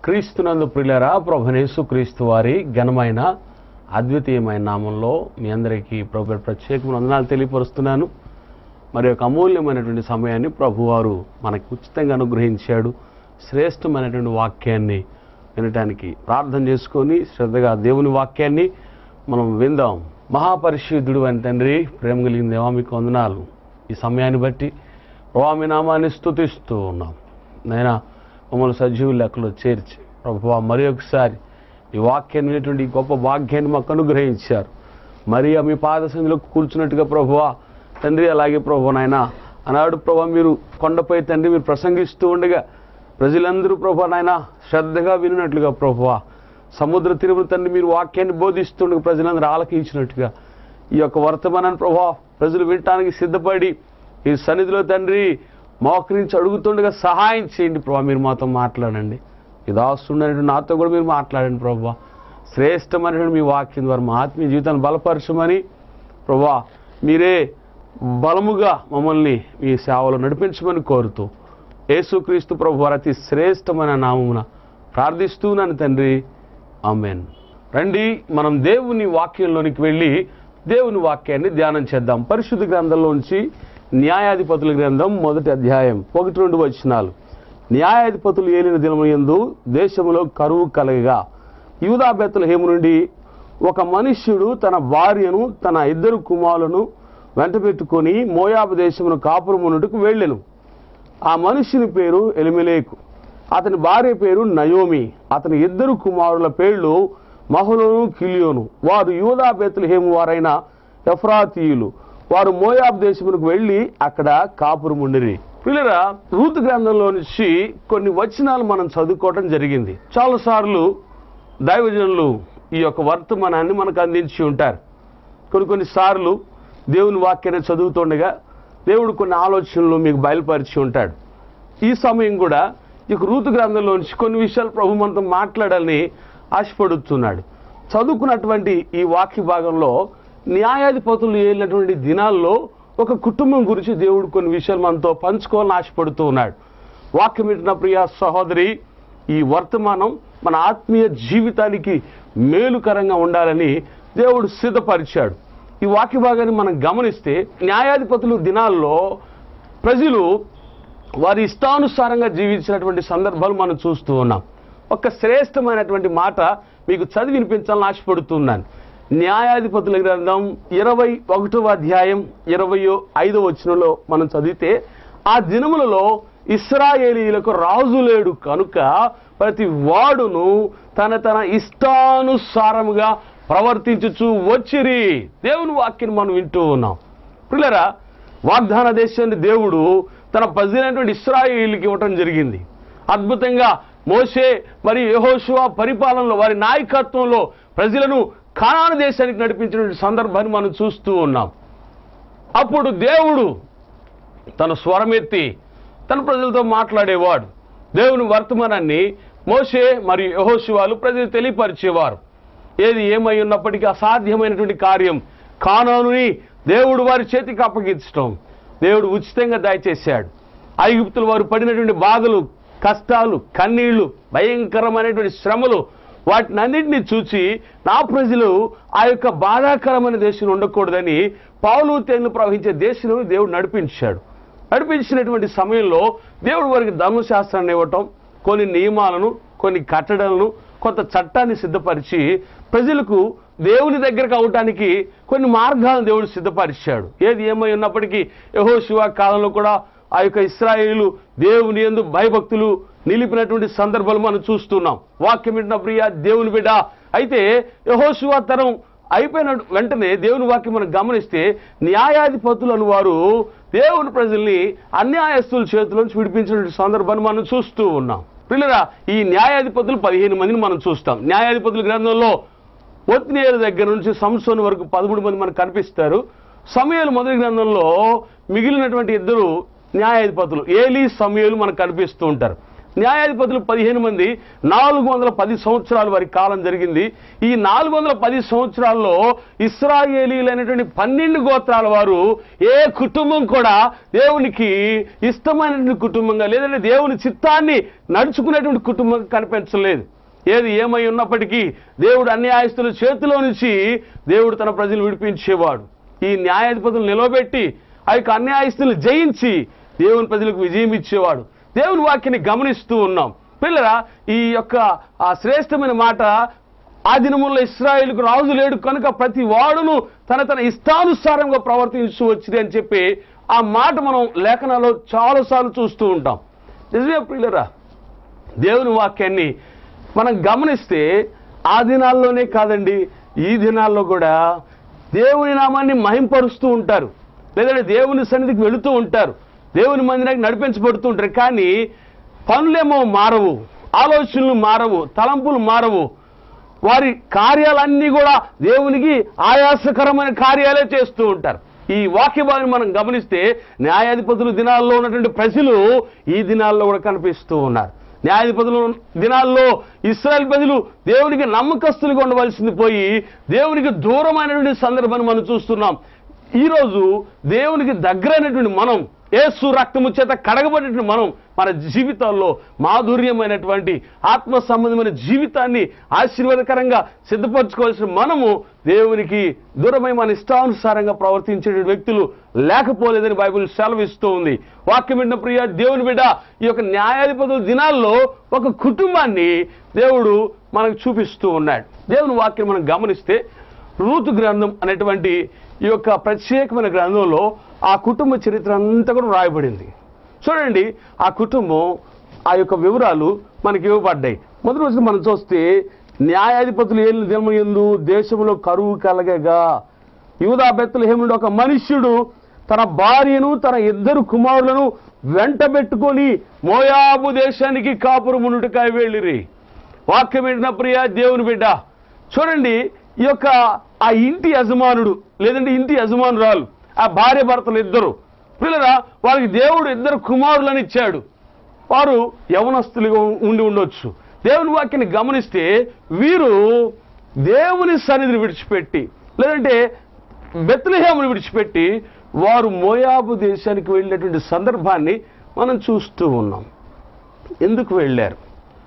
క్రీస్తునందు ప్రియులరా ప్రభునేసు క్రీస్తు వారి ఘనమైన అద్వితీయమైన నామంలో మీ అందరికీ ప్రభు ప్రత్యేకమైన వందనాలు తెలియపరుస్తున్నాను మరి ఒక అమూల్యమైనటువంటి సమయాన్ని ప్రభువారు మనకి ఉచితంగా అనుగ్రహించాడు శ్రేష్టమైనటువంటి వాక్యాన్ని వినటానికి ప్రార్థన చేసుకొని శ్రద్ధగా దేవుని వాక్యాన్ని మనం విందాం మహాపరిశుద్ధుడు అని తండ్రి ప్రేమ కలిగిన దేవా మీకు వందనాలు ఈ సమయాన్ని బట్టి ప్రభా మీ నామాన్ని స్తుతిస్తూ ఉన్నాం నైనా మమ్మల్ని సజీవు లెక్కలో చేర్చి ప్రభు మరి ఒకసారి ఈ వాక్యాన్ని వినేటువంటి ఈ గొప్ప భాగ్యాన్ని మాకు అనుగ్రహించారు మరి మీ పాద సంధిలో కూర్చున్నట్టుగా ప్రభువా తండ్రి అలాగే ప్రభు నాయన ఆనాడు ప్రభు మీరు కొండపై తండ్రి మీరు ప్రసంగిస్తూ ఉండగా ప్రజలందరూ ప్రభు నాయన శ్రద్ధగా వినినట్లుగా ప్రభువా సముద్ర తిరుమల తండ్రి మీరు వాక్యాన్ని బోధిస్తుండగా ప్రజలందరూ ఆలకించినట్టుగా ఈ యొక్క వర్తమానాన్ని ప్రభా ప్రజలు వినటానికి సిద్ధపడి ఈ సన్నిధిలో తండ్రి మోకరించి అడుగుతుండగా సహాయం చేయండి ప్రభా మీరు మాతో మాట్లాడండి ఈ దాస్తుండేటువంటి నాతో కూడా మీరు మాట్లాడండి ప్రభా శ్రేష్టమైనటువంటి మీ వాక్యం ద్వారా మా ఆత్మీయ జీవితాన్ని బలపరచమని ప్రభా మీరే బలముగా మమ్మల్ని మీ సేవలో నడిపించమని కోరుతూ యేసుక్రీస్తు ప్రభు వారి అతి శ్రేష్టమైన నామమున ప్రార్థిస్తున్నాను తండ్రి ఆమెన్ రండి మనం దేవుని వాక్యంలోనికి వెళ్ళి దేవుని వాక్యాన్ని ధ్యానం చేద్దాం పరిశుద్ధ గ్రంథంలోంచి న్యాయాధిపతుల గ్రంథం మొదటి అధ్యాయం ఒకటి రెండు వచనాలు న్యాయాధిపతులు ఏలిన దినముయందు దేశములో కరువు కలగగా యూదా హేము నుండి ఒక మనుష్యుడు తన భార్యను తన ఇద్దరు కుమారులను వెంట పెట్టుకొని మోయాబు దేశమును కాపురమునుటకు వెళ్ళెను ఆ మనుష్యుని పేరు ఎలిమెలేకు అతని భార్య పేరు నయోమి అతని ఇద్దరు కుమారుల పేర్లు మహులోను కిలియోను వారు యూదా హేము వారైన ఎఫ్రాతీయులు వారు మోయాబ్ దేశమునకు వెళ్ళి అక్కడ కాపురముండిరి పిల్లరా రూతు గ్రంథంలో నుంచి కొన్ని వచనాలు మనం చదువుకోవడం జరిగింది చాలాసార్లు దైవజనులు ఈ యొక్క వర్తమానాన్ని మనకు అందించి ఉంటారు కొన్ని కొన్నిసార్లు దేవుని వాక్యాన్ని చదువుతుండగా దేవుడు కొన్ని ఆలోచనలు మీకు బయలుపరిచి ఉంటాడు ఈ సమయం కూడా ఈ యొక్క రూతు గ్రంథంలో నుంచి కొన్ని విషయాలు ప్రభు మనతో మాట్లాడాలని ఆశపడుతున్నాడు చదువుకున్నటువంటి ఈ వాక్య భాగంలో న్యాయాధిపతులు ఏలినటువంటి దినాల్లో ఒక కుటుంబం గురించి దేవుడు కొన్ని విషయాలు మనతో పంచుకోవాలని ఆశపడుతూ ఉన్నాడు వాక్యం వింటున్న ప్రియ సహోదరి ఈ వర్తమానం మన ఆత్మీయ జీవితానికి మేలుకరంగా ఉండాలని దేవుడు సిద్ధపరిచాడు ఈ వాక్య భాగాన్ని మనం గమనిస్తే న్యాయాధిపతులు దినాల్లో ప్రజలు వారి ఇష్టానుసారంగా జీవించినటువంటి సందర్భాలు మనం చూస్తూ ఉన్నాం ఒక శ్రేష్టమైనటువంటి మాట మీకు చదివి వినిపించాలని ఆశపడుతున్నాను న్యాయాధిపతుల గ్రంథం ఇరవై ఒకటవ అధ్యాయం ఇరవయో ఐదో వచనంలో మనం చదివితే ఆ దినములలో ఇస్రాయేలీలకు రాజు లేడు కనుక ప్రతి వాడును తన తన ఇష్టానుసారముగా ప్రవర్తించుచు వచ్చిరి దేవుని వాక్యం మనం వింటూ ఉన్నాం పిల్లరా వాగ్దాన దేశాన్ని దేవుడు తన ప్రజలైనటువంటి ఇస్రాయిల్కి ఇవ్వటం జరిగింది అద్భుతంగా మోసే మరి యెహోషువ పరిపాలనలో వారి నాయకత్వంలో ప్రజలను కానాన దేశానికి నడిపించిన సందర్భాన్ని మనం చూస్తూ ఉన్నాం అప్పుడు దేవుడు తన స్వరమెత్తి తన ప్రజలతో మాట్లాడేవాడు దేవుని వర్తమానాన్ని మోసే మరియు యహోశివాలు ప్రజలు తెలియపరిచేవారు ఏది ఏమై ఉన్నప్పటికీ అసాధ్యమైనటువంటి కార్యం కానానుని దేవుడు వారి చేతికి అప్పగించడం దేవుడు ఉచితంగా దయచేశాడు ఐగుప్తులు వారు పడినటువంటి బాధలు కష్టాలు కన్నీళ్లు భయంకరమైనటువంటి శ్రమలు వాటిని అన్నింటినీ చూచి నా ప్రజలు ఆ యొక్క బాధాకరమైన దేశం ఉండకూడదని పావులు తేనెలు ప్రవహించే దేశంలో దేవుడు నడిపించాడు నడిపించినటువంటి సమయంలో దేవుడు వారికి ధర్మశాస్త్రాన్ని ఇవ్వటం కొన్ని నియమాలను కొన్ని కట్టడలను కొంత చట్టాన్ని సిద్ధపరిచి ప్రజలకు దేవుని దగ్గరకు అవటానికి కొన్ని మార్గాలను దేవుడు సిద్ధపరిచాడు ఏది ఏమై ఉన్నప్పటికీ యహో శివ కాలంలో కూడా ఆ యొక్క ఇస్రాయేలు దేవుని ఎందు భయభక్తులు నిలిపినటువంటి సందర్భాలు మనం చూస్తున్నాం వాక్యం వింటున్న ప్రియ దేవుని బిడ్డ అయితే యహోశివ తరం అయిపోయిన వెంటనే దేవుని వాక్యం మనం గమనిస్తే న్యాయాధిపతులు అని వారు దేవుని ప్రజల్ని అన్యాయస్తుల చేతిలోంచి విడిపించిన సందర్భాన్ని మనం చూస్తూ ఉన్నాం పిల్లరా ఈ న్యాయాధిపతులు పదిహేను మందిని మనం చూస్తాం న్యాయాధిపతుల గ్రంథంలో ఒత్నియేలు దగ్గర నుంచి సంసోన్ వరకు పదమూడు మంది మనకు కనిపిస్తారు సమయాలు మొదటి గ్రంథంలో మిగిలినటువంటి ఇద్దరు న్యాయాధిపతులు ఏలీ సమయాలు మనకు కనిపిస్తూ ఉంటారు న్యాయాధిపతులు పదిహేను మంది నాలుగు వందల పది సంవత్సరాల వారి కాలం జరిగింది ఈ నాలుగు వందల పది సంవత్సరాల్లో ఇస్రాయేలీలైనటువంటి పన్నెండు గోత్రాల వారు ఏ కుటుంబం కూడా దేవునికి ఇష్టమైనటువంటి కుటుంబంగా లేదంటే దేవుని చిత్తాన్ని నడుచుకునేటువంటి కుటుంబం కనిపించలేదు ఏది ఏమై ఉన్నప్పటికీ దేవుడు అన్యాయస్తుల చేతిలో నుంచి దేవుడు తన ప్రజలు విడిపించేవాడు ఈ న్యాయాధిపతులు నిలవబెట్టి ఆ యొక్క అన్యాయస్తులను జయించి దేవుని ప్రజలకు విజయం ఇచ్చేవాడు దేవుని వాక్యాన్ని గమనిస్తూ ఉన్నాం పిల్లరా ఈ యొక్క ఆ శ్రేష్టమైన మాట ఆ దినముల్లో ఇస్రాయేల్కు రాజు లేడు కనుక ప్రతి వాడును తన తన ఇష్టానుసారంగా ప్రవర్తించు వచ్చింది అని చెప్పి ఆ మాట మనం లేఖనాల్లో చాలాసార్లు చూస్తూ ఉంటాం నిజమే పిల్లరా దేవుని వాక్యాన్ని మనం గమనిస్తే ఆ దినాల్లోనే కాదండి ఈ దినాల్లో కూడా దేవుని నామాన్ని మహింపరుస్తూ ఉంటారు లేదంటే దేవుని సన్నిధికి వెళుతూ ఉంటారు దేవుని మందిరానికి నడిపించబడుతూ ఉంటారు కానీ పనులేమో మారవు ఆలోచనలు మారవు తలంపులు మారవు వారి కార్యాలన్నీ కూడా దేవునికి ఆయాసకరమైన కార్యాలే చేస్తూ ఉంటారు ఈ వాక్య భాగాన్ని మనం గమనిస్తే న్యాయాధిపతుల దినాల్లో ఉన్నటువంటి ప్రజలు ఈ దినాల్లో కూడా కనిపిస్తూ ఉన్నారు న్యాయాధిపతుల దినాల్లో ఇస్రాయల్ ప్రజలు దేవునికి నమ్మకస్తులుగా ఉండవలసింది పోయి దేవునికి దూరమైనటువంటి సందర్భాన్ని మనం చూస్తున్నాం ఈరోజు దేవునికి దగ్గరైనటువంటి మనం ఏసు రక్తము చేత కడగబడినటువంటి మనం మన జీవితాల్లో మాధుర్యమైనటువంటి ఆత్మ సంబంధమైన జీవితాన్ని ఆశీర్వాదకరంగా సిద్ధపరచుకోవాల్సిన మనము దేవునికి దూరమై మన ఇష్టానుసారంగా ప్రవర్తించే వ్యక్తులు లేకపోలేదని బైబిల్ సెలవిస్తూ ఉంది వాక్యం విన్న ప్రియ దేవుని బిడ్డ ఈ యొక్క న్యాయాధిపతుల దినాల్లో ఒక కుటుంబాన్ని దేవుడు మనకు చూపిస్తూ ఉన్నాడు దేవుని వాక్యం మనం గమనిస్తే రూతు గ్రంథం అనేటువంటి ఈ యొక్క ప్రత్యేకమైన గ్రంథంలో ఆ కుటుంబ చరిత్ర అంతా కూడా రాయబడింది చూడండి ఆ కుటుంబం ఆ యొక్క వివరాలు మనకి ఇవ్వబడ్డాయి మొదటి రోజు మనం చూస్తే న్యాయాధిపతులు ఏళ్ళు దినముయందు దేశంలో కరువు కలగగా యూదా బెత్తలహేముడు ఒక మనుష్యుడు తన భార్యను తన ఇద్దరు కుమారులను వెంటబెట్టుకొని మోయాబు దేశానికి కాపురమునుటకాయ వెళ్ళిరి వాక్యం వింటున్న ప్రియ దేవుని బిడ్డ చూడండి ఈ యొక్క ఆ ఇంటి యజమానుడు లేదంటే ఇంటి యజమానురాలు ఆ భార్య భర్తలు ఇద్దరు పిల్లరా వాళ్ళకి దేవుడు ఇద్దరు కుమారులను ఇచ్చాడు వారు యవనస్తులుగా ఉండి ఉండొచ్చు దేవుని వాక్యాన్ని గమనిస్తే వీరు దేవుని సన్నిధిని విడిచిపెట్టి లేదంటే బెత్లహేమును విడిచిపెట్టి వారు మోయాబు దేశానికి వెళ్ళినటువంటి సందర్భాన్ని మనం చూస్తూ ఉన్నాం ఎందుకు వెళ్ళారు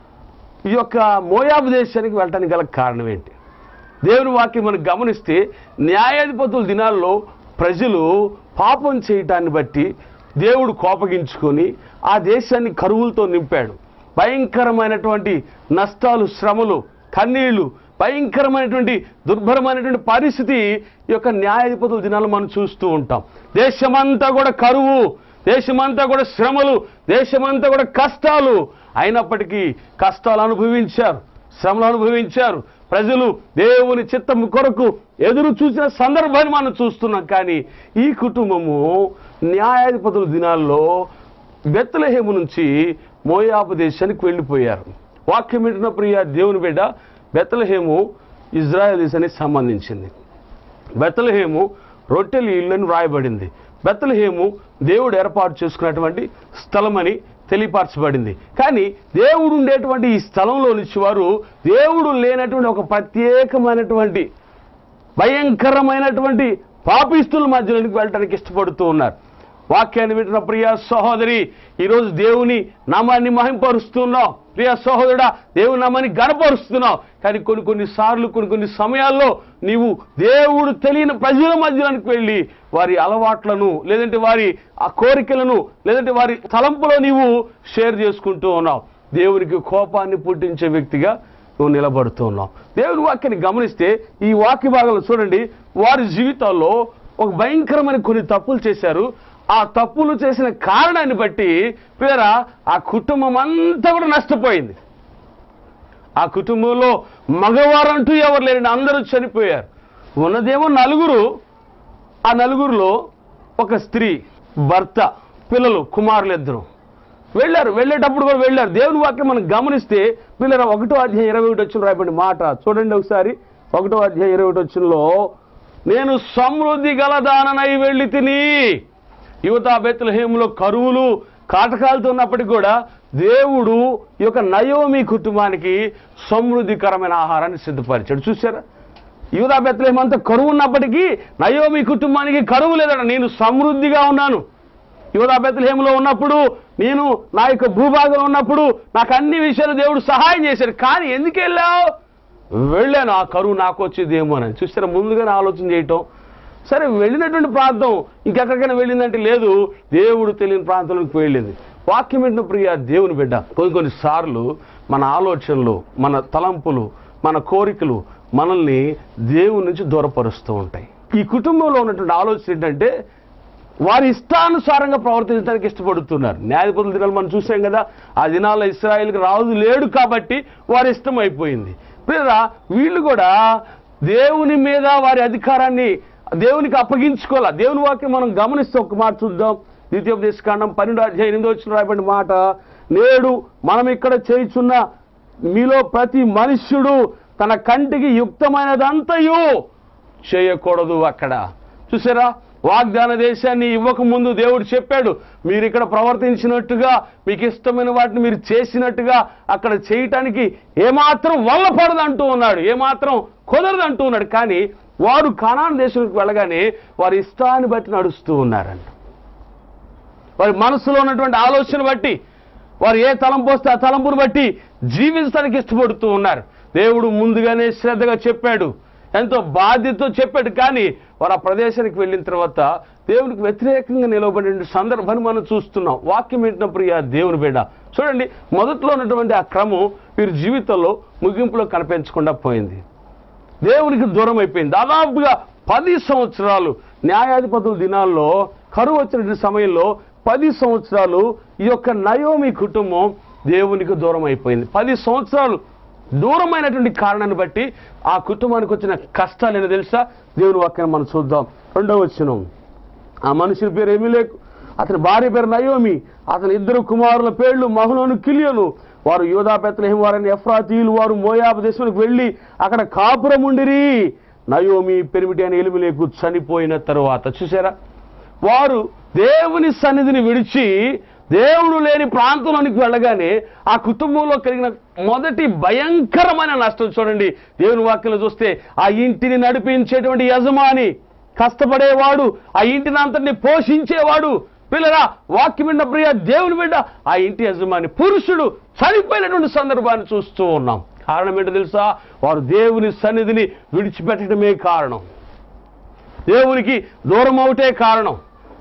ఈ యొక్క మోయాబు దేశానికి వెళ్ళటానికి గల కారణం ఏంటి దేవుని వాక్యం మనం గమనిస్తే న్యాయాధిపతుల దినాల్లో ప్రజలు పాపం చేయటాన్ని బట్టి దేవుడు కోపగించుకొని ఆ దేశాన్ని కరువులతో నింపాడు భయంకరమైనటువంటి నష్టాలు శ్రమలు కన్నీళ్లు భయంకరమైనటువంటి దుర్భరమైనటువంటి పరిస్థితి ఈ యొక్క న్యాయాధిపతుల దినాలు మనం చూస్తూ ఉంటాం దేశమంతా కూడా కరువు దేశమంతా కూడా శ్రమలు దేశమంతా కూడా కష్టాలు అయినప్పటికీ కష్టాలు అనుభవించారు శ్రమలు అనుభవించారు ప్రజలు దేవుని చిత్తం కొరకు ఎదురు చూసిన సందర్భాన్ని మనం చూస్తున్నాం కానీ ఈ కుటుంబము న్యాయాధిపతుల దినాల్లో బెత్తలహేము నుంచి మోయాబు దేశానికి వెళ్ళిపోయారు వాక్యం వింటున్న ప్రియ దేవుని బిడ్డ బెత్తలహేము ఇజ్రాయెల్ దేశానికి సంబంధించింది బెత్తలహేము రొట్టెల ఇల్లని వ్రాయబడింది బెత్తలహేము దేవుడు ఏర్పాటు చేసుకున్నటువంటి స్థలమని తెలియపరచబడింది కానీ దేవుడు ఉండేటువంటి ఈ స్థలంలో నుంచి వారు దేవుడు లేనటువంటి ఒక ప్రత్యేకమైనటువంటి భయంకరమైనటువంటి పాపిస్తుల మధ్యలోనికి వెళ్ళడానికి ఇష్టపడుతూ ఉన్నారు వాక్యాన్ని వింటున్న ప్రియ సహోదరి ఈరోజు దేవుని నామాన్ని మహింపరుస్తున్నావు ప్రియ సహోదరుడా దేవుని నామాన్ని గనపరుస్తున్నావు కానీ కొన్ని కొన్ని సార్లు కొన్ని కొన్ని సమయాల్లో నీవు దేవుడు తెలియని ప్రజల మధ్యలోనికి వెళ్ళి వారి అలవాట్లను లేదంటే వారి ఆ కోరికలను లేదంటే వారి తలంపులో నీవు షేర్ చేసుకుంటూ ఉన్నావు దేవునికి కోపాన్ని పుట్టించే వ్యక్తిగా నువ్వు నిలబడుతూ ఉన్నావు దేవుని వాక్యాన్ని గమనిస్తే ఈ వాక్య భాగంలో చూడండి వారి జీవితాల్లో ఒక భయంకరమైన కొన్ని తప్పులు చేశారు ఆ తప్పులు చేసిన కారణాన్ని బట్టి పేర ఆ కుటుంబం అంతా కూడా నష్టపోయింది ఆ కుటుంబంలో మగవారంటూ ఎవరు లేరండి అందరూ చనిపోయారు ఉన్నదేమో నలుగురు ఆ నలుగురిలో ఒక స్త్రీ భర్త పిల్లలు కుమారులు ఇద్దరు వెళ్ళారు వెళ్ళేటప్పుడు కూడా వెళ్ళారు దేవుని వాక్యం మనం గమనిస్తే పిల్లల ఒకటో అధ్యాయం ఇరవై ఒకటి వచ్చిన రాయబడి మాట చూడండి ఒకసారి ఒకటో అధ్యాయం ఇరవై ఒకటి వచ్చినలో నేను సమృద్ధి గలదాననై వెళ్ళి తిని యువత బెత్లహేములో కరువులు కాటకాలతో ఉన్నప్పటికీ కూడా దేవుడు ఈ యొక్క నయోమి కుటుంబానికి సమృద్ధికరమైన ఆహారాన్ని సిద్ధపరిచాడు చూసారా యూదా బెత్లహేం అంతా కరువు ఉన్నప్పటికీ నయోమి కుటుంబానికి కరువు లేదట నేను సమృద్ధిగా ఉన్నాను యూదా బెత్లహేములో ఉన్నప్పుడు నేను నా యొక్క భూభాగంలో ఉన్నప్పుడు నాకు అన్ని విషయాలు దేవుడు సహాయం చేశాడు కానీ ఎందుకు వెళ్ళావు వెళ్ళాను ఆ కరువు నాకు వచ్చేదేమో అని చూసారా ముందుగానే ఆలోచన చేయటం సరే వెళ్ళినటువంటి ప్రాంతం ఇంకెక్కడికైనా వెళ్ళిందంటే లేదు దేవుడు తెలియని ప్రాంతంలోకి వెళ్ళింది వాక్యం ఏంటో ప్రియ దేవుని బిడ్డ కొన్ని కొన్ని సార్లు మన ఆలోచనలు మన తలంపులు మన కోరికలు మనల్ని దేవుని నుంచి దూరపరుస్తూ ఉంటాయి ఈ కుటుంబంలో ఉన్నటువంటి ఆలోచన ఏంటంటే వారి ఇష్టానుసారంగా ప్రవర్తించడానికి ఇష్టపడుతున్నారు న్యాయపతుల దినాలు మనం చూసాం కదా ఆ దినాల్లో ఇస్రాయేల్కి రాజు లేడు కాబట్టి వారి ఇష్టం అయిపోయింది లేదా వీళ్ళు కూడా దేవుని మీద వారి అధికారాన్ని దేవునికి అప్పగించుకోవాలి దేవుని వాక్యం మనం గమనిస్తే ఒక మాట చూద్దాం ద్వితీయోపదేశకాండం పన్నెండు అధ్యాయం ఎనిమిది వచ్చిన రాయబడిన మాట నేడు మనం ఇక్కడ చేయుచున్న మీలో ప్రతి మనుష్యుడు తన కంటికి యుక్తమైనదంతయు చేయకూడదు అక్కడ చూసారా వాగ్దాన దేశాన్ని ఇవ్వక ముందు దేవుడు చెప్పాడు మీరు ఇక్కడ ప్రవర్తించినట్టుగా మీకు ఇష్టమైన వాటిని మీరు చేసినట్టుగా అక్కడ చేయటానికి ఏమాత్రం వల్ల పడదంటూ ఉన్నాడు ఏమాత్రం కుదరదంటూ ఉన్నాడు కానీ వారు కనాన్ దేశానికి వెళ్ళగానే వారి ఇష్టాన్ని బట్టి నడుస్తూ ఉన్నారంట వారి మనసులో ఉన్నటువంటి ఆలోచన బట్టి వారు ఏ తలంపు వస్తే ఆ తలంపును బట్టి జీవించడానికి ఇష్టపడుతూ ఉన్నారు దేవుడు ముందుగానే శ్రద్ధగా చెప్పాడు ఎంతో బాధ్యతతో చెప్పాడు కానీ వారు ఆ ప్రదేశానికి వెళ్ళిన తర్వాత దేవునికి వ్యతిరేకంగా నిలబడిన సందర్భాన్ని మనం చూస్తున్నాం వాక్యం ఏంటిన ప్రియ దేవుని బిడ్డ చూడండి మొదట్లో ఉన్నటువంటి ఆ క్రమం వీరి జీవితంలో ముగింపులో కనిపించకుండా పోయింది దేవునికి దూరం అయిపోయింది దాదాపుగా పది సంవత్సరాలు న్యాయాధిపతుల దినాల్లో కరువు వచ్చిన సమయంలో పది సంవత్సరాలు ఈ యొక్క నయోమి కుటుంబం దేవునికి దూరం అయిపోయింది పది సంవత్సరాలు దూరమైనటువంటి కారణాన్ని బట్టి ఆ కుటుంబానికి వచ్చిన కష్టాలు ఏంటో తెలుసా దేవుని వాక్యాన్ని మనం చూద్దాం రెండవ వచ్చిన ఆ మనుషుల పేరు ఏమీ లేకు అతని భార్య పేరు నయోమి అతని ఇద్దరు కుమారుల పేర్లు మహులోను కిలియలు వారు యోధా బెత్లహేం వారిని ఎఫ్రాతీయులు వారు మోయాబు దేశానికి వెళ్ళి అక్కడ కాపురం ఉండిరి నయోమి పెరిమిటి అని ఎలుమిలేకు చనిపోయిన తరువాత చూసారా వారు దేవుని సన్నిధిని విడిచి దేవుడు లేని ప్రాంతంలోనికి వెళ్ళగానే ఆ కుటుంబంలో కలిగిన మొదటి భయంకరమైన నష్టం చూడండి దేవుని వాక్యంలో చూస్తే ఆ ఇంటిని నడిపించేటువంటి యజమాని కష్టపడేవాడు ఆ ఇంటిని అంతటిని పోషించేవాడు పిల్లరా వాక్యం విన్న ప్రియ దేవుని బిడ్డ ఆ ఇంటి యజమాని పురుషుడు చనిపోయినటువంటి సందర్భాన్ని చూస్తూ ఉన్నాం కారణం ఏంటో తెలుసా వారు దేవుని సన్నిధిని విడిచిపెట్టడమే కారణం దేవునికి దూరం అవుటే కారణం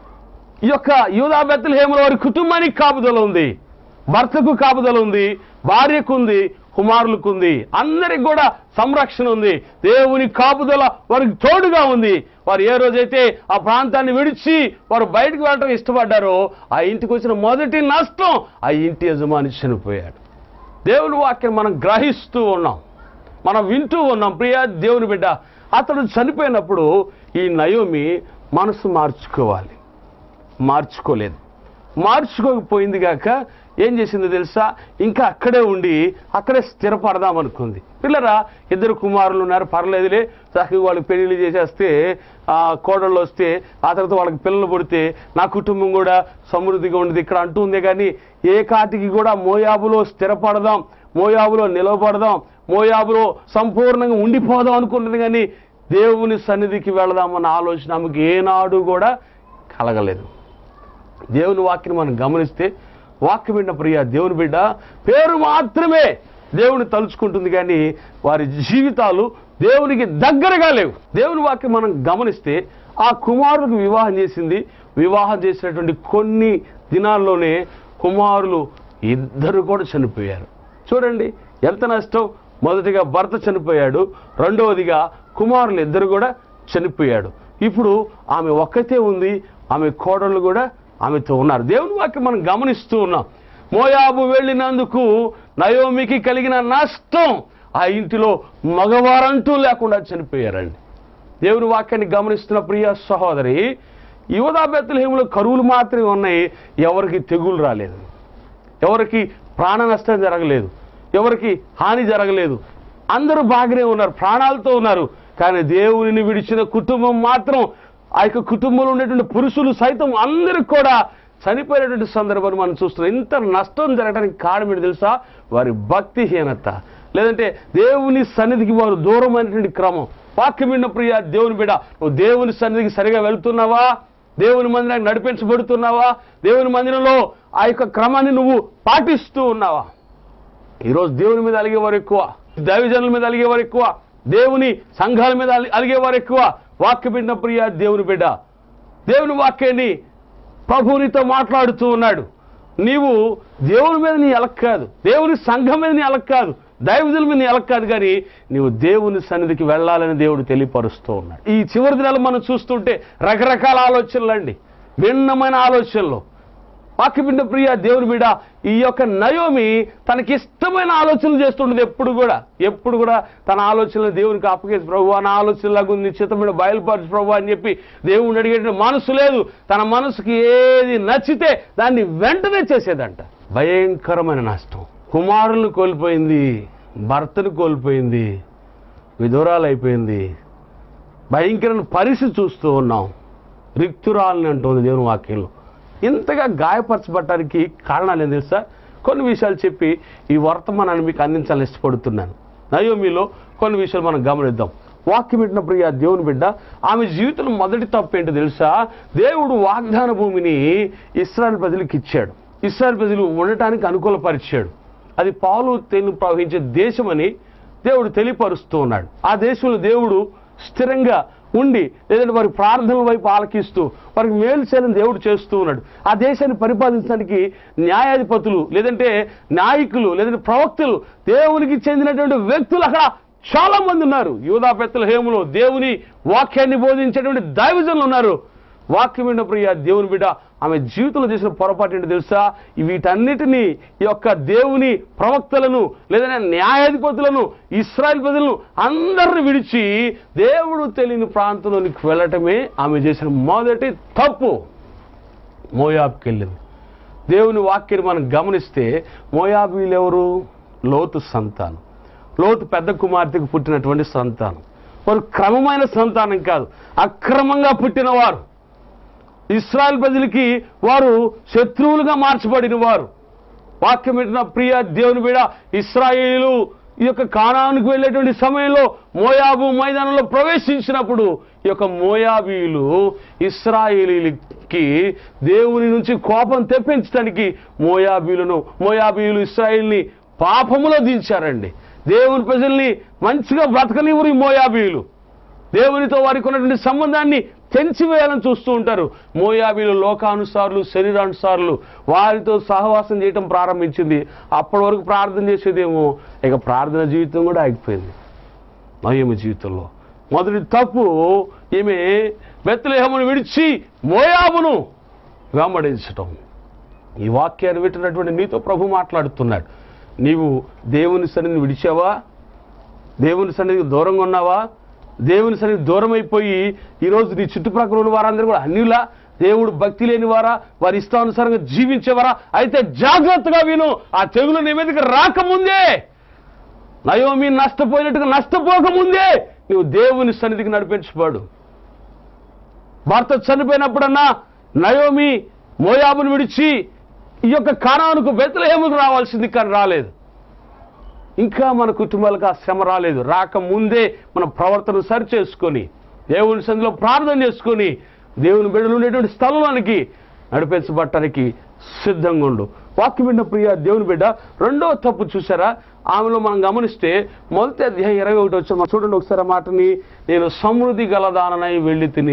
ఈ యొక్క యూదా బెత్తలహేముల వారి కుటుంబానికి కాపుదల ఉంది భర్తకు కాపుదల ఉంది భార్యకు ఉంది కుమారులకు ఉంది అందరికి కూడా సంరక్షణ ఉంది దేవుని కాపుదల వారికి తోడుగా ఉంది వారు ఏ రోజైతే ఆ ప్రాంతాన్ని విడిచి వారు బయటకు వెళ్ళడం ఇష్టపడ్డారో ఆ ఇంటికి వచ్చిన మొదటి నష్టం ఆ ఇంటి యజమాని చనిపోయాడు దేవుని వాక్యం మనం గ్రహిస్తూ ఉన్నాం మనం వింటూ ఉన్నాం ప్రియ దేవుని బిడ్డ అతడు చనిపోయినప్పుడు ఈ నయోమి మనసు మార్చుకోవాలి మార్చుకోలేదు మార్చుకోకపోయింది గాక ఏం చేసిందో తెలుసా ఇంకా అక్కడే ఉండి అక్కడే స్థిరపడదాం అనుకుంది పిల్లరా ఇద్దరు కుమారులు ఉన్నారు పర్లేదులే చక్కగా వాళ్ళకి పెళ్లిళ్ళు చేసేస్తే ఆ కోడళ్ళు వస్తే ఆ తర్వాత వాళ్ళకి పిల్లలు పుడితే నా కుటుంబం కూడా సమృద్ధిగా ఉండేది ఇక్కడ అంటుంది కానీ ఏ కాటికి కూడా మోయాబులో స్థిరపడదాం మోయాబులో నిలవబడదాం మోయాబులో సంపూర్ణంగా ఉండిపోదాం అనుకుంటుంది కానీ దేవుని సన్నిధికి వెళదామన్న ఆలోచన ఆమెకి ఏనాడు కూడా కలగలేదు దేవుని వాక్యం మనం గమనిస్తే వాక్యం విన్న ప్రియ దేవుని బిడ్డ పేరు మాత్రమే దేవుని తలుచుకుంటుంది కానీ వారి జీవితాలు దేవునికి దగ్గరగా లేవు దేవుని వాక్యం మనం గమనిస్తే ఆ కుమారుడికి వివాహం చేసింది వివాహం చేసినటువంటి కొన్ని దినాల్లోనే కుమారులు ఇద్దరు కూడా చనిపోయారు చూడండి ఎంత నష్టం మొదటిగా భర్త చనిపోయాడు రెండవదిగా కుమారులు ఇద్దరు కూడా చనిపోయాడు ఇప్పుడు ఆమె ఒక్కతే ఉంది ఆమె కోడళ్ళు కూడా ఆమెతో ఉన్నారు దేవుని వాక్యం మనం గమనిస్తూ ఉన్నాం మోయాబు వెళ్ళినందుకు నయోమికి కలిగిన నష్టం ఆ ఇంటిలో మగవారంటూ లేకుండా చనిపోయారండి దేవుని వాక్యాన్ని గమనిస్తున్న ప్రియ సహోదరి యువదా బెత్తలహేములో కరువులు మాత్రమే ఉన్నాయి ఎవరికి తెగులు రాలేదు ఎవరికి ప్రాణ నష్టం జరగలేదు ఎవరికి హాని జరగలేదు అందరూ బాగానే ఉన్నారు ప్రాణాలతో ఉన్నారు కానీ దేవునిని విడిచిన కుటుంబం మాత్రం ఆ యొక్క కుటుంబంలో ఉండేటువంటి పురుషులు సైతం అందరికి కూడా చనిపోయినటువంటి సందర్భాన్ని మనం చూస్తున్నాం ఇంత నష్టం జరగడానికి కారణం ఏంటి తెలుసా వారి భక్తిహీనత లేదంటే దేవుని సన్నిధికి వారు దూరమైనటువంటి క్రమం వాక్యం విన్న ప్రియ దేవుని బిడ నువ్వు దేవుని సన్నిధికి సరిగా వెళ్తున్నావా దేవుని మందిరానికి నడిపించబడుతున్నావా దేవుని మందిరంలో ఆ యొక్క క్రమాన్ని నువ్వు పాటిస్తూ ఉన్నావా ఈరోజు దేవుని మీద అలిగేవారు ఎక్కువ దైవజనుల మీద అలిగేవారు ఎక్కువ దేవుని సంఘాల మీద అలి- అలిగేవారు ఎక్కువ వాక్య బిడ్డ ప్రియ దేవుని బిడ్డ దేవుని వాక్యాన్ని ప్రభువునితో మాట్లాడుతూ ఉన్నాడు నీవు దేవుని మీద నీ ఎలక్ కాదు దేవుని సంఘం మీద నీ ఎలక్ కాదు దైవజుల మీద నీ ఎలక్ కాదు కానీ నీవు దేవుని సన్నిధికి వెళ్ళాలని దేవుడు తెలియపరుస్తూ ఉన్నాడు ఈ చివరి దినాలు మనం చూస్తుంటే రకరకాల ఆలోచనలు అండి భిన్నమైన ఆలోచనలు వాక్యపిండ ప్రియ దేవుని బిడ ఈ యొక్క నయోమి తనకి ఇష్టమైన ఆలోచనలు చేస్తుండదు ఎప్పుడు కూడా ఎప్పుడు కూడా తన ఆలోచనలు దేవునికి అప్పగేసి ప్రభు నా ఆలోచనలాగా ఉంది చిత్తమైన బయలుపరచు ప్రభు అని చెప్పి దేవుని అడిగే మనసు లేదు తన మనసుకి ఏది నచ్చితే దాన్ని వెంటనే చేసేదంట భయంకరమైన నష్టం కుమారులను కోల్పోయింది భర్తను కోల్పోయింది విధురాలు అయిపోయింది భయంకరమైన పరిస్థితి చూస్తూ ఉన్నాం రిక్తురాలని అంటుంది దేవుని వాక్యంలో ఇంతగా గాయపరచబడటానికి కారణాలు ఏం తెలుసా కొన్ని విషయాలు చెప్పి ఈ వర్తమానాన్ని మీకు అందించాలని ఇష్టపడుతున్నాను నయోమిలో కొన్ని విషయాలు మనం గమనిద్దాం వాక్యం పెట్టిన ప్రియ దేవుని బిడ్డ ఆమె జీవితంలో మొదటి తప్పు ఏంటో తెలుసా దేవుడు వాగ్దాన భూమిని ఇస్రాయల్ ప్రజలకు ఇచ్చాడు ఇస్రాయల్ ప్రజలు ఉండటానికి అనుకూలపరిచాడు అది పాలు తేను ప్రవహించే దేశమని దేవుడు తెలియపరుస్తూ ఉన్నాడు ఆ దేశంలో దేవుడు స్థిరంగా ఉండి లేదంటే వారి ప్రార్థనల వైపు ఆలకిస్తూ వారికి మేలు చేయాలని దేవుడు చేస్తూ ఉన్నాడు ఆ దేశాన్ని పరిపాలించడానికి న్యాయాధిపతులు లేదంటే నాయకులు లేదంటే ప్రవక్తలు దేవునికి చెందినటువంటి వ్యక్తులు అక్కడ చాలా మంది ఉన్నారు యూదా పెత్తల హేములో దేవుని వాక్యాన్ని బోధించేటువంటి దైవజనులు ఉన్నారు వాక్యం విన్న ప్రియ దేవుని బిడ్డ ఆమె జీవితంలో చేసిన పొరపాటు ఏంటో తెలుసా వీటన్నిటినీ ఈ యొక్క దేవుని ప్రవక్తలను లేదంటే న్యాయాధిపతులను ఇస్రాయల్ ప్రజలను అందరిని విడిచి దేవుడు తెలియని ప్రాంతంలోనికి వెళ్ళటమే ఆమె చేసిన మొదటి తప్పు మోయాబ్కి వెళ్ళింది దేవుని వాక్యాన్ని మనం గమనిస్తే మోయాబీలు ఎవరు లోతు సంతానం లోతు పెద్ద కుమార్తెకు పుట్టినటువంటి సంతానం వారు క్రమమైన సంతానం కాదు అక్రమంగా పుట్టినవారు ఇస్రాయల్ ప్రజలకి వారు శత్రువులుగా మార్చబడిన వారు వాక్యం పెట్టిన ప్రియ దేవుని బిడ ఇస్రాయేలు ఈ యొక్క కానానికి వెళ్ళేటువంటి సమయంలో మోయాబు మైదానంలో ప్రవేశించినప్పుడు ఈ యొక్క మోయాబీలు ఇస్రాయేలీలకి దేవుని నుంచి కోపం తెప్పించడానికి మోయాబీలను మోయాబీలు ఇస్రాయేల్ని పాపములో దించారండి దేవుని ప్రజల్ని మంచిగా బ్రతకనివ్వరు ఈ మోయాబీలు దేవునితో వారికి ఉన్నటువంటి సంబంధాన్ని తెంచివేయాలని చూస్తూ ఉంటారు మోయాబీలు లోకానుసారులు శరీరానుసారులు వారితో సహవాసం చేయటం ప్రారంభించింది అప్పటి వరకు ప్రార్థన చేసేదేమో ఇక ప్రార్థన జీవితం కూడా ఆగిపోయింది నయమ జీవితంలో మొదటి తప్పు ఈమె బెత్తలేహమును విడిచి మోయాబును వెంబడించటం ఈ వాక్యాన్ని వింటున్నటువంటి నీతో ప్రభు మాట్లాడుతున్నాడు నీవు దేవుని సన్నిధిని విడిచావా దేవుని సన్నిధికి దూరంగా ఉన్నావా దేవుని సన్నిధి దూరం అయిపోయి ఈరోజు నీ చుట్టుప్రక్కల ఉన్న వారందరూ కూడా అన్యులా దేవుడు భక్తి లేని వారా వారి ఇష్టానుసారంగా జీవించేవారా అయితే జాగ్రత్తగా విను ఆ తెగులు నీ మీదకి రాకముందే నయోమి నష్టపోయినట్టుగా నష్టపోకముందే నువ్వు దేవుని సన్నిధికి నడిపించబడు భర్త చనిపోయినప్పుడన్నా నయోమి మోయాబును విడిచి ఈ యొక్క కానానికి బెత్తలేముకు రావాల్సింది కానీ రాలేదు ఇంకా మన కుటుంబాలకు ఆ శ్రమ రాలేదు రాకముందే మన ప్రవర్తన సరి చేసుకొని దేవుని సంధిలో ప్రార్థన చేసుకొని దేవుని బిడ్డలు ఉండేటువంటి స్థలంలోనికి నడిపించబట్టడానికి సిద్ధంగా ఉండు వాక్యం విన్న ప్రియ దేవుని బిడ్డ రెండో తప్పు చూసారా ఆమెలో మనం గమనిస్తే మొదటి అధ్యాయం ఇరవై ఒకటి వచ్చి చూడండి ఒకసారి ఆ మాటని నేను సమృద్ధి గలదాననై వెళ్ళి తిని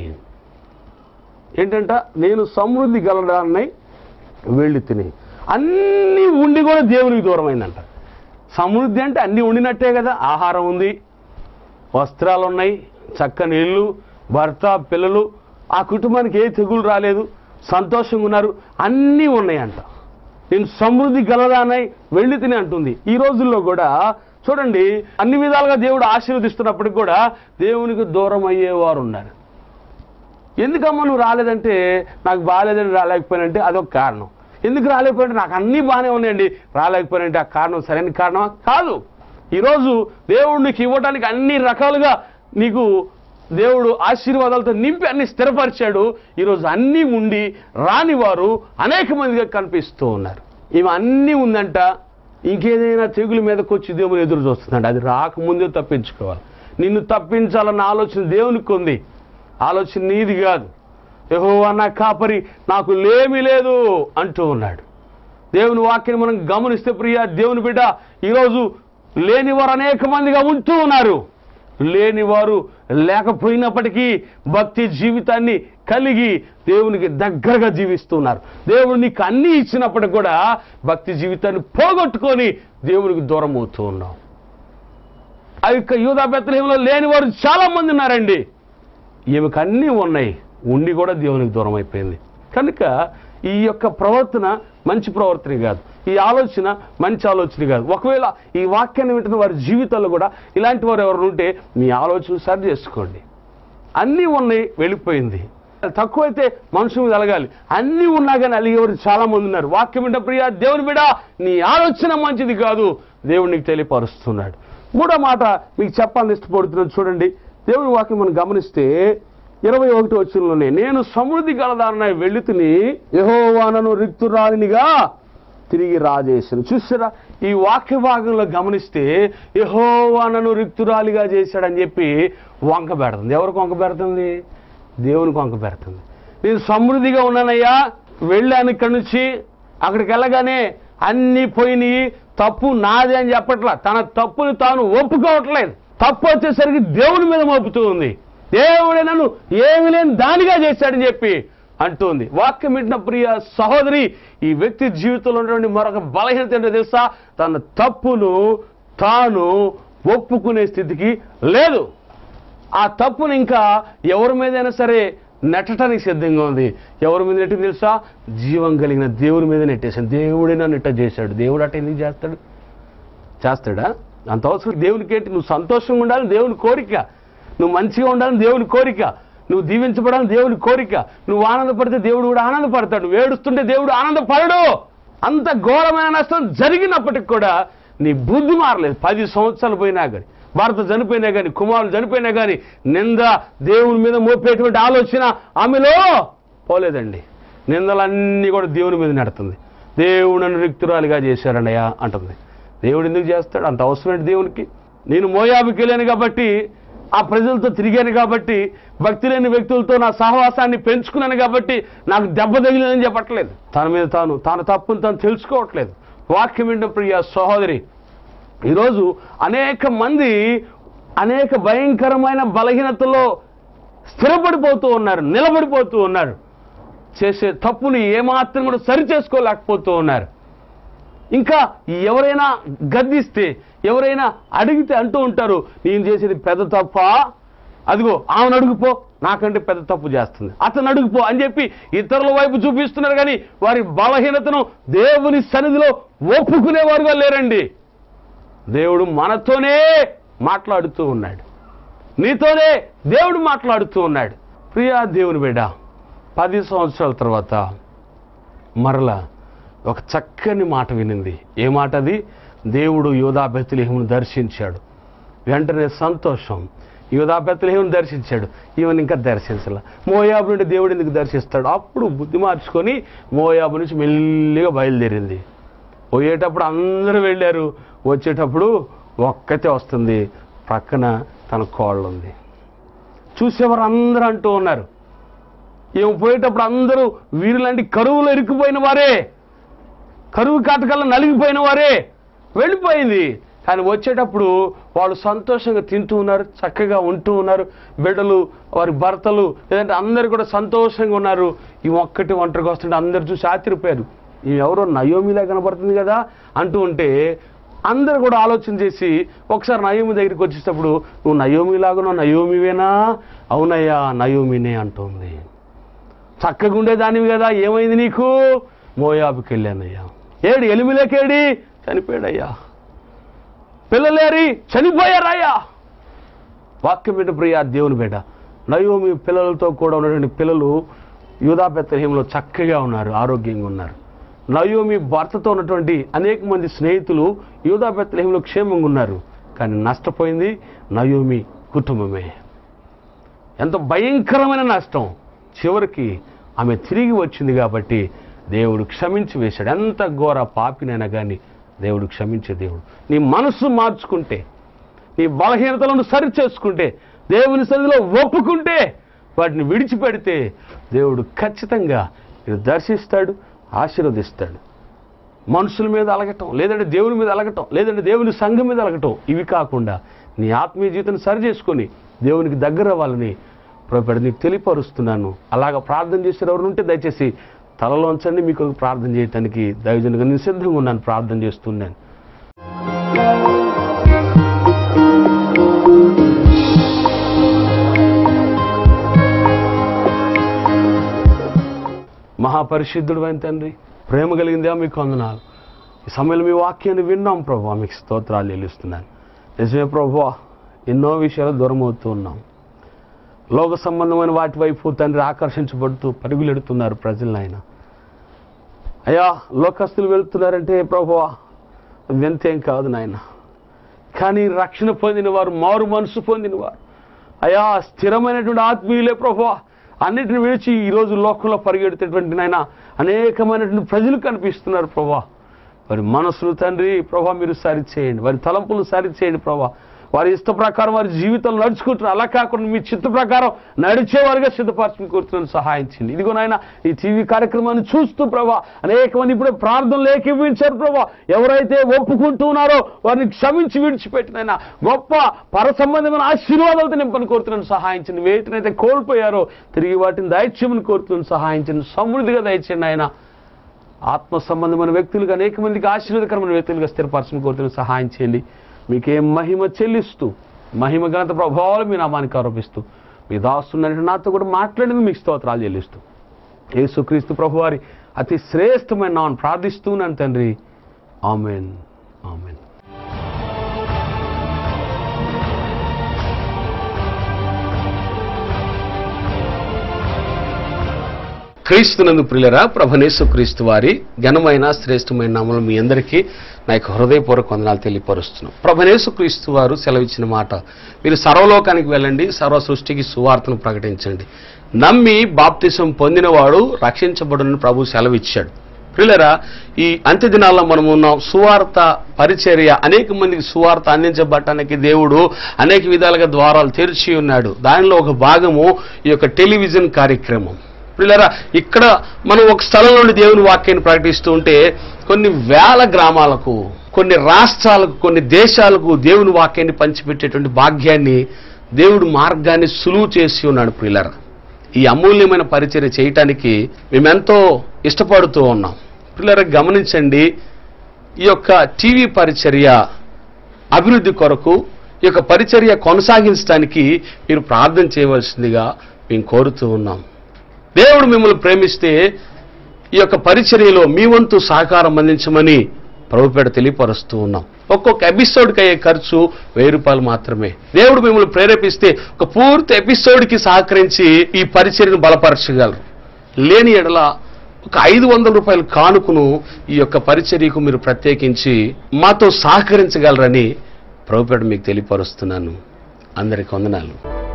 ఏంటంట నేను సమృద్ధి గలదానై వెళ్ళి తిని అన్నీ ఉండి కూడా దేవునికి దూరమైందంట సమృద్ధి అంటే అన్నీ ఉండినట్టే కదా ఆహారం ఉంది వస్త్రాలు ఉన్నాయి చక్కని ఇల్లు భర్త పిల్లలు ఆ కుటుంబానికి ఏ తెగులు రాలేదు సంతోషంగా ఉన్నారు అన్నీ ఉన్నాయంట నేను సమృద్ధి గలదానై వెళ్ళి తిని అంటుంది ఈ రోజుల్లో కూడా చూడండి అన్ని విధాలుగా దేవుడు ఆశీర్వదిస్తున్నప్పటికి కూడా దేవునికి దూరం అయ్యేవారు ఉన్నారు ఎందుకమ్మా నువ్వు రాలేదంటే నాకు బాగాలేదని రాలేకపోయానంటే అదొక కారణం ఎందుకు రాలేకపోయానంటే నాకు అన్నీ బాగానే ఉన్నాయండి రాలేకపోయానంటే ఆ కారణం సరైన కారణమా కాదు ఈరోజు దేవుడు నీకు ఇవ్వడానికి అన్ని రకాలుగా నీకు దేవుడు ఆశీర్వాదాలతో నింపి అన్ని స్థిరపరిచాడు ఈరోజు అన్నీ ఉండి రాని వారు అనేక మందిగా కనిపిస్తూ ఉన్నారు ఈమె అన్నీ ఉందంట ఇంకేదైనా తెగుల మీదకి వచ్చి దేవుని ఎదురు చూస్తుందంట అది రాకముందే తప్పించుకోవాలి నిన్ను తప్పించాలన్న ఆలోచన దేవునికి ఉంది ఆలోచన నీది కాదు యహో అన్న కాపరి నాకు లేమి లేదు అంటూ ఉన్నాడు దేవుని వాక్యం మనం గమనిస్తే ప్రియ దేవుని బిడ్డ ఈరోజు లేనివారు అనేక మందిగా ఉంటూ ఉన్నారు లేనివారు లేకపోయినప్పటికీ భక్తి జీవితాన్ని కలిగి దేవునికి దగ్గరగా జీవిస్తున్నారు దేవుడు నీకు అన్నీ ఇచ్చినప్పటికి కూడా భక్తి జీవితాన్ని పోగొట్టుకొని దేవునికి దూరం అవుతూ ఉన్నావు ఆ యొక్క యూదా బెత్తలేములో లేనివారు చాలా మంది ఉన్నారండి ఈమెకు అన్నీ ఉన్నాయి ఉండి కూడా దేవునికి దూరం అయిపోయింది కనుక ఈ యొక్క ప్రవర్తన మంచి ప్రవర్తన కాదు ఈ ఆలోచన మంచి ఆలోచన కాదు ఒకవేళ ఈ వాక్యాన్ని వింటున్న వారి జీవితాల్లో కూడా ఇలాంటి వారు ఎవరు ఉంటే మీ ఆలోచన సరి చేసుకోండి అన్నీ ఉన్నాయి వెళ్ళిపోయింది తక్కువైతే మనుషుల మీద అలగాలి అన్నీ ఉన్నా కానీ అలిగేవారు చాలా మంది ఉన్నారు వాక్యం వింట ప్రియ దేవుని బిడ నీ ఆలోచన మంచిది కాదు దేవుడు నీకు తెలియపరుస్తున్నాడు మూడో మాట మీకు చెప్పాలని ఇష్టపడుతున్నాను చూడండి దేవుని వాక్యం మనం గమనిస్తే ఇరవై ఒకటి వచ్చినలోనే నేను సమృద్ధి గలదానై వెళ్ళి తిని యహోవానను రిక్తురాలినిగా తిరిగి రాజేశాను చూసారా ఈ వాక్య భాగంలో గమనిస్తే యహోవానను రిక్తురాలిగా చేశాడని చెప్పి వంక పెడుతుంది ఎవరికి వంక పెడుతుంది దేవునికి వంక పెడుతుంది నేను సమృద్ధిగా ఉన్నానయ్యా వెళ్ళాను ఇక్కడి నుంచి అక్కడికి వెళ్ళగానే అన్నీ పోయినాయి తప్పు నాదే అని చెప్పట్లా తన తప్పుని తాను ఒప్పుకోవట్లేదు తప్పు వచ్చేసరికి దేవుని మీద మోపుతూ ఉంది దేవుడే నన్ను ఏమి లేని దానిగా చేశాడని చెప్పి అంటుంది వాక్యం వింటున్న ప్రియ సహోదరి ఈ వ్యక్తి జీవితంలో ఉన్నటువంటి మరొక బలహీనత ఏంటో తెలుసా తన తప్పును తాను ఒప్పుకునే స్థితికి లేదు ఆ తప్పును ఇంకా ఎవరి మీదైనా సరే నెట్టడానికి సిద్ధంగా ఉంది ఎవరి మీద నెట్టి తెలుసా జీవం కలిగిన దేవుని మీద నెట్టేశాను దేవుడే నన్ను ఇట్ట చేశాడు దేవుడు అట్ట ఎందుకు చేస్తాడు చేస్తాడా అంత అవసరం దేవునికి ఏంటి నువ్వు సంతోషంగా ఉండాలని దేవుని కోరిక నువ్వు మంచిగా ఉండాలని దేవుని కోరిక నువ్వు దీవించబడాలని దేవుని కోరిక నువ్వు ఆనందపడితే దేవుడు కూడా ఆనందపడతాడు నువ్వు ఏడుస్తుంటే దేవుడు ఆనందపడడు అంత ఘోరమైన నష్టం జరిగినప్పటికి కూడా నీ బుద్ధి మారలేదు పది సంవత్సరాలు పోయినా కానీ భర్త చనిపోయినా కానీ కుమారులు చనిపోయినా కానీ నింద దేవుని మీద మోపేటువంటి ఆలోచన ఆమెలో పోలేదండి నిందలన్నీ కూడా దేవుని మీద నెడుతుంది దేవుడు నన్ను రిక్తురాలిగా చేశారన్నయ్య అంటుంది దేవుడు ఎందుకు చేస్తాడు అంత అవసరమైన దేవునికి నేను మోయాబుకి వెళ్ళాను కాబట్టి ఆ ప్రజలతో తిరిగాను కాబట్టి భక్తి లేని వ్యక్తులతో నా సహవాసాన్ని పెంచుకున్నాను కాబట్టి నాకు దెబ్బ తగిలిందని చెప్పట్లేదు తన మీద తాను తన తప్పును తాను తెలుసుకోవట్లేదు వాక్యం వింటే ప్రియ సహోదరి ఈరోజు అనేక మంది అనేక భయంకరమైన బలహీనతలో స్థిరపడిపోతూ ఉన్నారు నిలబడిపోతూ ఉన్నారు చేసే తప్పుని ఏమాత్రం కూడా సరి చేసుకోలేకపోతూ ఉన్నారు ఇంకా ఎవరైనా గద్దిస్తే ఎవరైనా అడిగితే అంటూ ఉంటారు నేను చేసేది పెద్ద తప్ప అదిగో ఆమెను అడుగుపో నాకంటే పెద్ద తప్పు చేస్తుంది అతను అడుగుపో అని చెప్పి ఇతరుల వైపు చూపిస్తున్నారు కానీ వారి బలహీనతను దేవుని సన్నిధిలో ఒప్పుకునేవారుగా లేరండి దేవుడు మనతోనే మాట్లాడుతూ ఉన్నాడు నీతోనే దేవుడు మాట్లాడుతూ ఉన్నాడు ప్రియా దేవుని బిడ్డ పది సంవత్సరాల తర్వాత మరలా ఒక చక్కని మాట వినింది ఏ మాట అది దేవుడు యోధా బెత్తిలేహమును దర్శించాడు వెంటనే సంతోషం యోధా బెత్తిలేహమును దర్శించాడు ఈవెన్ ఇంకా దర్శించాల మోయాబు నుండి దేవుడు ఎందుకు దర్శిస్తాడు అప్పుడు బుద్ధి మార్చుకొని మోయాబు నుంచి మెల్లిగా బయలుదేరింది పోయేటప్పుడు అందరూ వెళ్ళారు వచ్చేటప్పుడు ఒక్కతే వస్తుంది పక్కన తన కోళ్ళు ఉంది చూసేవారు అందరూ అంటూ ఉన్నారు ఏమో పోయేటప్పుడు అందరూ వీరులాంటి కరువులో ఇరుక్కుపోయిన వారే కరువు కాటకల్లా నలిగిపోయిన వారే వెళ్ళిపోయింది కానీ వచ్చేటప్పుడు వాళ్ళు సంతోషంగా తింటూ ఉన్నారు చక్కగా ఉంటూ ఉన్నారు బిడ్డలు వారి భర్తలు లేదంటే అందరు కూడా సంతోషంగా ఉన్నారు ఈ ఒక్కటి ఒంటరిగా వస్తుంటే అందరు చూసి ఆశ్చర్యపోయారు ఈ ఎవరో నయోమిలా కనబడుతుంది కదా అంటూ ఉంటే అందరు కూడా ఆలోచన చేసి ఒకసారి నయోమి దగ్గరికి వచ్చేటప్పుడు నువ్వు నయోమిలాగా నయోమివేనా అవునయ్యా నయోమినే అంటుంది చక్కగా ఉండేదానివి కదా ఏమైంది నీకు మోయాబుకి వెళ్ళానయ్యా ఏడు ఎలిమిలేకేడి చనిపోయాడయ్యా పిల్లలేరి చనిపోయారయ్యా వాక్యం బిడ్డ ప్రియ దేవుని బిడ్డ నయోమి పిల్లలతో కూడా ఉన్నటువంటి పిల్లలు యూదా బెత్తహీంలో చక్కగా ఉన్నారు ఆరోగ్యంగా ఉన్నారు నయోమి భర్తతో ఉన్నటువంటి అనేక మంది స్నేహితులు యూదా బెత్తహీంలో క్షేమంగా ఉన్నారు కానీ నష్టపోయింది నయోమి కుటుంబమే ఎంత భయంకరమైన నష్టం చివరికి ఆమె తిరిగి వచ్చింది కాబట్టి దేవుడు క్షమించి వేశాడు ఎంత ఘోర పాపినైనా కానీ దేవుడు క్షమించే దేవుడు నీ మనసు మార్చుకుంటే నీ బలహీనతలను సరి చేసుకుంటే దేవుని సన్నిధిలో ఒప్పుకుంటే వాటిని విడిచిపెడితే దేవుడు ఖచ్చితంగా నేను దర్శిస్తాడు ఆశీర్వదిస్తాడు మనుషుల మీద అలగటం లేదంటే దేవుని మీద అలగటం లేదంటే దేవుని సంఘం మీద అలగటం ఇవి కాకుండా నీ ఆత్మీయ జీవితాన్ని సరి చేసుకొని దేవునికి దగ్గర అవ్వాలని ప్రభుత్వ నీకు తెలియపరుస్తున్నాను అలాగా ప్రార్థన చేసిన ఎవరు ఉంటే దయచేసి తలలోంచండి మీకు ప్రార్థన చేయడానికి దైవజనుగా నేను సిద్ధంగా ఉన్నాను ప్రార్థన చేస్తున్నాను మహాపరిశుద్ధుడు అయిన తండ్రి ప్రేమ కలిగిందా మీకు వందనాలు ఈ సమయంలో మీ వాక్యాన్ని విన్నాం ప్రభు మీకు స్తోత్రాలు చెల్లిస్తున్నాను నిజమే ప్రభు ఎన్నో విషయాలు దూరం అవుతూ ఉన్నాం లోక సంబంధమైన వాటి వైపు తండ్రి ఆకర్షించబడుతూ పరుగులెడుతున్నారు ప్రజలను ఆయన అయ్యా లోకస్తులు వెళ్తున్నారంటే ప్రభు వింతేం కాదు నాయన కానీ రక్షణ పొందిన వారు మారు మనసు పొందిన వారు అయా స్థిరమైనటువంటి ఆత్మీయులే ప్రభు అన్నిటిని విడిచి ఈరోజు లోకంలో పరిగెడుతున్నటువంటి నాయన అనేకమైనటువంటి ప్రజలు కనిపిస్తున్నారు ప్రభా వారి మనసులు తండ్రి ప్రభా మీరు సరి చేయండి వారి తలంపులు సరి చేయండి ప్రభా వారి ఇష్ట ప్రకారం వారి జీవితంలో నడుచుకుంటున్నారు అలా కాకుండా మీ చిత్త ప్రకారం నడిచేవారుగా సిద్ధపరచుకుని కూర్చుని సహాయించండి ఇదిగో నాయన ఈ టీవీ కార్యక్రమాన్ని చూస్తూ ప్రభా అనేక మంది ఇప్పుడే ప్రార్థనలు ఏకీవించారు ప్రభా ఎవరైతే ఒప్పుకుంటున్నారో వారిని క్షమించి విడిచిపెట్టినైనా గొప్ప పర సంబంధమైన ఆశీర్వాదాలతో నింపని కోరుతున్నాను సహాయించండి వేటినైతే కోల్పోయారో తిరిగి వాటిని దయచేయమని కోరుతున్నాను సహాయించండి సమృద్ధిగా దయచేయండి ఆయన ఆత్మ సంబంధమైన వ్యక్తులుగా అనేక మందికి ఆశీర్వాదకరమైన వ్యక్తులుగా స్థిరపరచని కోరుతున్న సహాయం చేయండి మీకేం మహిమ చెల్లిస్తూ మహిమ ఘనత ప్రభావాలు మీ నామానికి ఆరోపిస్తూ మీ దాస్తున్నట్టు నాతో కూడా మాట్లాడింది మీకు స్తోత్రాలు చెల్లిస్తూ యేసుక్రీస్తు ప్రభువారి అతి శ్రేష్టమైన నామని ప్రార్థిస్తున్నాను తండ్రి ఆమెన్ ఆమెన్ క్రీస్తునందు ప్రియులరా ప్రభనేసు క్రీస్తు వారి ఘనమైన శ్రేష్టమైన నామలు మీ అందరికీ నా యొక్క హృదయపూర్వక వందనాలు తెలియపరుస్తున్నాం ప్రభనేసు క్రీస్తు వారు సెలవిచ్చిన మాట మీరు సర్వలోకానికి వెళ్ళండి సర్వ సృష్టికి సువార్తను ప్రకటించండి నమ్మి బాప్తిసం పొందినవాడు రక్షించబడునని ప్రభు సెలవిచ్చాడు ప్రియులరా ఈ అంత్య దినాల్లో మనం ఉన్నాం సువార్త పరిచర్య అనేక మందికి సువార్త అందించబడటానికి దేవుడు అనేక విధాలుగా ద్వారాలు తెరిచి ఉన్నాడు దానిలో ఒక భాగము ఈ యొక్క టెలివిజన్ కార్యక్రమం పిల్లరా ఇక్కడ మనం ఒక స్థలం నుండి దేవుని వాక్యాన్ని ప్రకటిస్తూ ఉంటే కొన్ని వేల గ్రామాలకు కొన్ని రాష్ట్రాలకు కొన్ని దేశాలకు దేవుని వాక్యాన్ని పంచిపెట్టేటువంటి భాగ్యాన్ని దేవుడు మార్గాన్ని సులువు చేసి ఉన్నాడు ప్రియులరా ఈ అమూల్యమైన పరిచర్య చేయటానికి మేమెంతో ఇష్టపడుతూ ఉన్నాం పిల్లరా గమనించండి ఈ యొక్క టీవీ పరిచర్య అభివృద్ధి కొరకు ఈ యొక్క పరిచర్య కొనసాగించడానికి మీరు ప్రార్థన చేయవలసిందిగా మేము కోరుతూ ఉన్నాం దేవుడు మిమ్మల్ని ప్రేమిస్తే ఈ యొక్క పరిచర్యలో మీ వంతు సహకారం అందించమని ప్రభుపేట తెలియపరుస్తూ ఉన్నాం ఒక్కొక్క ఎపిసోడ్కి అయ్యే ఖర్చు వెయ్యి రూపాయలు మాత్రమే దేవుడు మిమ్మల్ని ప్రేరేపిస్తే ఒక పూర్తి ఎపిసోడ్కి సహకరించి ఈ పరిచర్యను బలపరచగలరు లేని ఎడల ఒక ఐదు వందల రూపాయల కానుకను ఈ యొక్క పరిచర్యకు మీరు ప్రత్యేకించి మాతో సహకరించగలరని ప్రభుపేట మీకు తెలియపరుస్తున్నాను అందరికి వందనాలు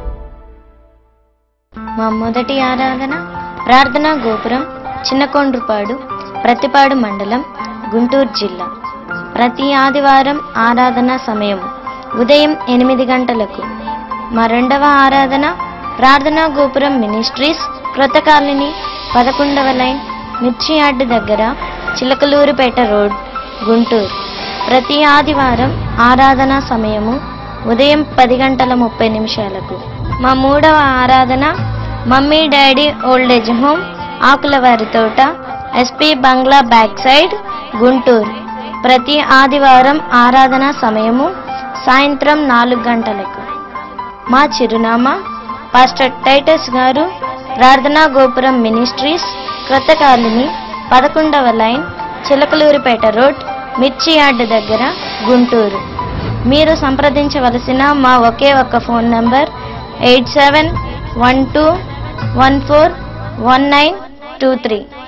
మా మొదటి ఆరాధన ప్రార్థనా గోపురం చిన్నకొండ్రుపాడు ప్రతిపాడు మండలం గుంటూరు జిల్లా ప్రతి ఆదివారం ఆరాధన సమయం ఉదయం ఎనిమిది గంటలకు మా రెండవ ఆరాధన ప్రార్థనా గోపురం మినిస్ట్రీస్ క్రొత్త కాలనీ పదకొండవ లైన్ మిర్చి యార్డ్ దగ్గర చిలకలూరుపేట రోడ్ గుంటూరు ప్రతి ఆదివారం ఆరాధన సమయము ఉదయం పది గంటల ముప్పై నిమిషాలకు మా మూడవ ఆరాధన mummy daddy old age home Akulavari Thota SP బంగ్లా బ్యాక్ సైడ్ గుంటూరు ప్రతి ఆదివారం ఆరాధన సమయము సాయంత్రం నాలుగు గంటలకు మా చిరునామా పాస్టర్ టైటస్ గారు ప్రార్థనా గోపురం మినిస్ట్రీస్ క్రొత్త కాలనీ పదకొండవ లైన్ చిలకలూరిపేట రోడ్ మిర్చి యార్డ్ దగ్గర గుంటూరు మీరు సంప్రదించవలసిన మా ఒకే ఒక్క phone number eight seven one two one four one nine two three